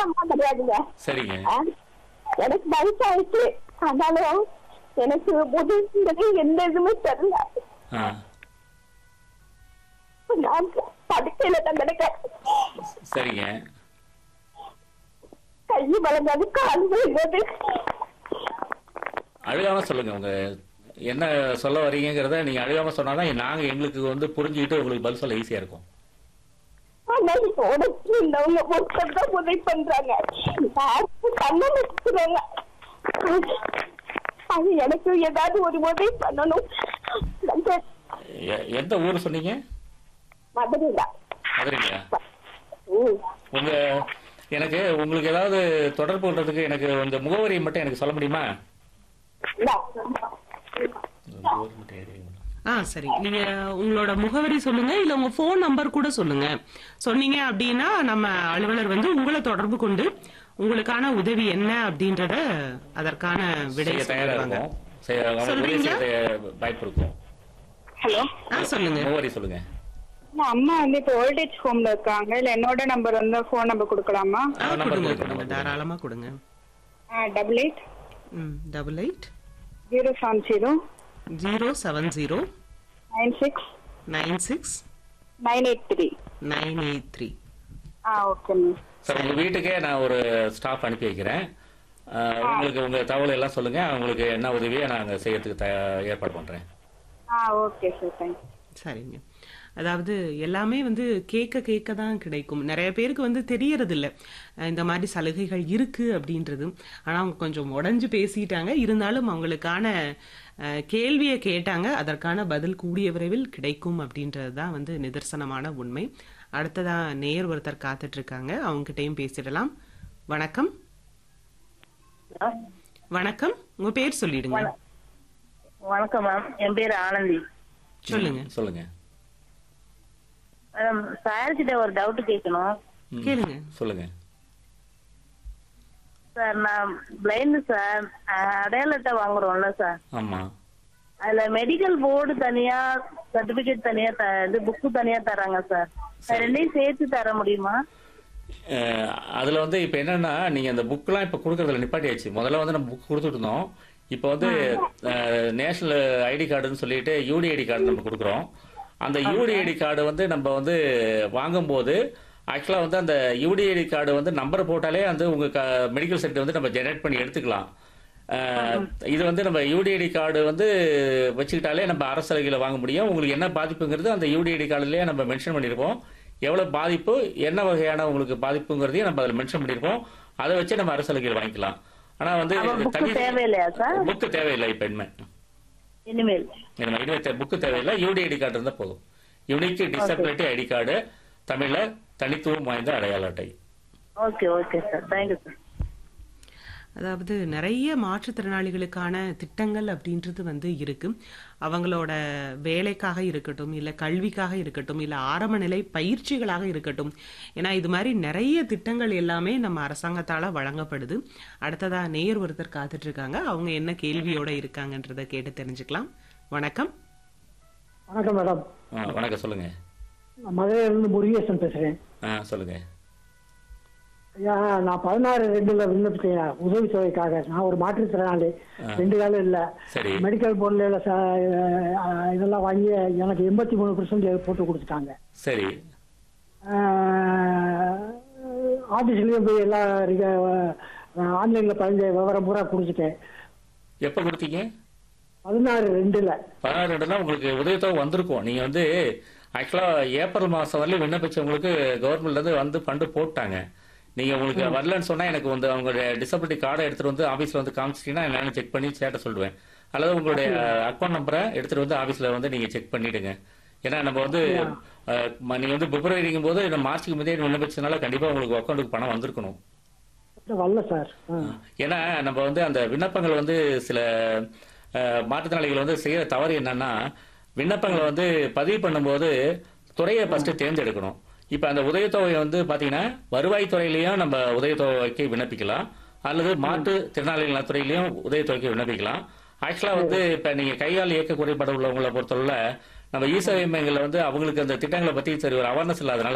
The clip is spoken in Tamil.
அம்மா கிடையாதுங்க சரிங்க ஆ, எனக்கு வயசாயிடுச்சு ஆனாலும் எனக்கு உதவிங்கிறது எந்த இதுவுமே தெரியல ஆ நான் படுக்கையில தான் கிடக்கேன் சரிங்க கை வளர்ந்தது கால் விழுந்தது அழுகாம சொல்லுங்க உங்க என்ன சொல்ல வரீங்கிறத நீங்க அழுகாம சொன்னாதான் நாங்க எங்களுக்கு வந்து புரிஞ்சுக்கிட்டு உங்களுக்கு பதில் சொல்ல ஈஸியா இருக்கும் ஆனா இப்ப உடம்பு இருந்தவங்க ஒருத்தர் தான் உதவி பண்றாங்க யாருக்கும் கண்ண வச்சுக்கிறாங்க அது எனக்கு ஏதாவது ஒரு உதவி பண்ணணும் நம்ம எ- எந்த ஊர் சொன்னீங்க மதுரைதான் மதுரைங்களா ம். உங்க எனக்கு உங்களுக்கு ஏதாவது தொடர்பு கொள்றதுக்கு எனக்கு உங்க முகவரியை மட்டும் எனக்கு சொல்ல முடியுமா இந்தா. கவர்மெண்ட் ஏரியா ஆ சரி நீங்க உங்களோட முகவரி சொல்லுங்க இல்ல உங்க ஃபோன் நம்பர் கூட சொல்லுங்க சொன்னீங்க அப்படின்னா நம்ம அலுவலர் வந்து உங்களை தொடர்பு கொண்டு உங்களுக்கான உதவி என்ன அப்படின்றத அதற்கான விடை செய்ய தயாரா சொல்லுவாங்க இருக்கும் செய்ய- அவங்க உதவி சொல்றீங்களா? செய்ய வாய்ப்பு இருக்கும் ஹலோ ஆ சொல்லுங்க முகவரி சொல்லுங்க அம்மா வந்து இப்போ ஓல்டேஜ் ஹோம்ல இருக்காங்க இல்ல என்னோட நம்பர் வந்து ஃபோன் நம்பர் கொடுக்கலாமா ஆ, number கொடுங்க கொடுங்க, கொடுங்க number தாராளமா கொடுங்க டபுள் எயிட் ம் double eight zero seven zero zero seven zero nine six nine six nine eight three nine eight three ஆ ஓகே மேம் சார் உங்க வீட்டுக்கே நான் ஒரு ஸ்டாஃப் அனுப்பி வைக்கிறேன் அஹ், உங்களுக்கு உங்க தகவல் எல்லாம் சொல்லுங்க அவங்களுக்கு என்ன உதவியை நாங்க செய்யறதுக்கு தயா- ஏற்பாடு பண்றேன் ஆ ஓகே சார் தேங்க்யூ சரிங்க அதாவது எல்லாமே வந்து கேட்க கேட்க தான் கிடைக்கும் நிறைய பேருக்கு வந்து தெரியறது இல்ல அஹ் இந்த மாதிரி சலுகைகள் இருக்கு அப்படின்றது ஆனா அவங்க கொஞ்சம் உடைஞ்சு பேசிட்டாங்க இருந்தாலும் அவங்களுக்கான அஹ், கேள்வியை கேட்டாங்க அதற்கான பதில் கூடிய விரைவில் கிடைக்கும் அப்படின்றது தான் வந்து நிதர்சனமான உண்மை அடுத்ததா நேர் ஒருத்தர் காத்துட்டு இருக்காங்க அவங்க கிட்டயும் பேசிடலாம் வணக்கம் வணக்கம் உங்க பேர் சொல்லிடுங்க வணக்கம் மேம் என் பேர் ஆனந்தி சொல்லுங்க சொல்லுங்க மேடம் சார் கிட்ட ஒரு டவுட் கேட்கணும் ம், கேளுங்க சொல்லுங்க சார் நான் பிளைண்ட் சார் அஹ், அடையாள அட்டை வாங்குறோம்ல சார் ஆமா அதுல மெடிக்கல் போர்டு தனியா சர்டிபிகேட் தனியா த- இது புக்கு தனியா தராங்க சார் அது ரெண்டையும் சேர்த்து தர முடியுமா அஹ், அதுல வந்து இப்ப என்னன்னா நீங்க அந்த புக்லாம் இப்ப கொடுக்கறதுல நிப்பாட்டியாச்சு முதல்ல வந்து நம்ம புக் கொடுத்துட்டு இருந்தோம் இப்போ வந்து நேஷனல் ஐடி கார்டுன்னு சொல்லிட்டு யூடிஐடி கார்டு நம்ம கொடுக்குறோம் அந்த யூடிஐடி கார்டு வந்து நம்ம வந்து வாங்கும்போது ஆக்சுவலா வந்து அந்த யூடிஐடி கார்டு வந்து நம்பர் போட்டாலே வந்து உங்க மெடிக்கல் செட் வந்து நம்ம ஜெனரேட் பண்ணி எடுத்துக்கலாம் அஹ், இது வந்து நம்ம யூடிஐடி கார்டு வந்து வச்சுக்கிட்டாலே நம்ம அரசு சலுகையில வாங்க முடியும் உங்களுக்கு என்ன பாதிப்புங்கிறது அந்த யூடிஐடி கார்டுலயே நம்ம மென்ஷன் பண்ணியிருப்போம் எவ்வளவு பாதிப்பு என்ன வகையான உங்களுக்கு பாதிப்புங்கிறதையும் நம்ம அதில் மென்ஷன் பண்ணியிருப்போம் அதை வச்சு நம்ம அரசு சலுகையில் வாங்கிக்கலாம் ஆனா வந்து அப்ப புக்கு தேவையில்லையா சார் புக்கு தேவையில்லை இப்ப இனிமே இனிமேல் நம்ம இனிமே புக்கு தேவையில்லை யூடிஐடி கார்டு இருந்தா போதும் யூனிக் டிசபிலிட்டி ஐடி கார்டு தமிழ்ல தனித்துவம் வாய்ந்த அடையாள அட்டை okay okay sir thank you sir அதாவது நிறைய மாற்றுத்திறனாளிகளுக்கான திட்டங்கள் அப்படின்றது வந்து இருக்கு அவங்களோட வேலைக்காக இருக்கட்டும் இல்ல கல்விக்காக இருக்கட்டும் இல்ல ஆரம்ப நிலை பயிற்சிகளாக இருக்கட்டும் ஏன்னா இது மாதிரி நிறைய திட்டங்கள் எல்லாமே நம்ம அரசாங்கத்தால வழங்கப்படுது அடுத்ததா நேர் ஒருத்தர் காத்துட்டு இருக்காங்க அவங்க என்ன கேள்வியோட இருக்காங்கன்றத கேட்டு தெரிஞ்சுக்கலாம் வணக்கம் வணக்கம் மேடம் ஆ, வணக்கம் சொல்லுங்க நான் மதுரையிலிருந்து முருகேசன் பேசுறேன் ஆ சொல்லுங்க ஐயா நான் பதினாறு ரெண்டுல விண்ணப்பிச்சேன் உதவி தொகைக்காக நான் ஒரு மாற்றுத்திறனாளி ரெண்டு காலம் இல்ல சரி மெடிக்கல் பொருள் இதெல்லாம் வாங்கி எனக்கு எண்பத்தி மூணு பர்சன்ட் போட்டு கொடுத்துட்டாங்க சரி ஆபீஸ்லயும் போய் எல்லாம் ஆன்லைன்ல பதிஞ்ச விவரம் பூரா கொடுத்துட்டேன் எப்ப கொடுத்தீங்க பதினாறு ரெண்டுல பதினாறு ரெண்டுல உங்களுக்கு உதவித்தொகை வந்திருக்கும் நீங்க வந்து ஆக்சுவலா ஏப்ரல் மாசம் வரலையும் விண்ணப்பிச்சவங்களுக்கு கவர்மெண்ட்ல இருந்து வந்து ஃபண்டு போட்டாங்க நீங்க உங்களுக்கு வரலன்னு சொன்னா எனக்கு வந்து அவங்களுடைய டிசபிலிட்டி கார்டை எடுத்துட்டு வந்து ஆபீஸ்ல வந்து காமிச்சிட்டீங்கன்னா என்னன்னு செக் பண்ணி சேட்ட சொல்லுவேன் அல்லது உங்களுடைய அக்கௌண்ட் நம்பரை எடுத்துட்டு வந்து ஆபீஸ்ல வந்து நீங்க செக் பண்ணிடுங்க ஏன்னா நம்ம வந்து அஹ், ம- நீங்க வந்து பிப்ரவரிங்கும் போது நம்ம மார்ச்சுக்கு முந்தைய விண்ணப்பிச்சதுனால கண்டிப்பா உங்களுக்கு அக்கௌண்ட்டுக்கு பணம் வந்திருக்கணும் வரல சார் ஆ. ஏன்னா நம்ம வந்து அந்த விண்ணப்பங்கள் வந்து சில அஹ், மாற்றுத்திறனாளிகள் வந்து செய்யற தவறு என்னன்னா விண்ணப்பங்களை வந்து பதிவு பண்ணும்போது துறையை ஃபர்ஸ்ட் தேர்ந்தெடுக்கணும் இப்ப அந்த உதவித்தொகை வந்து பாத்தீங்கன்னா வருவாய் துறையிலயும் நம்ம உதவித்தொகைக்கு விண்ணப்பிக்கலாம் அல்லது மாற்று திறனாளிகள் நலத்துறையிலயும் உதவித்தொகைக்கு விண்ணப்பிக்கலாம் ஆக்சுவலா வந்து இப்ப நீங்க கையால் இயக்க குறைபாடு உள்ளவங்களை பொறுத்தவரை நம்ம ஈசேவை மையங்கள்ல வந்து அவங்களுக்கு அந்த திட்டங்களை பத்தி சரி ஒரு அவேர்னஸ் இல்லாதனால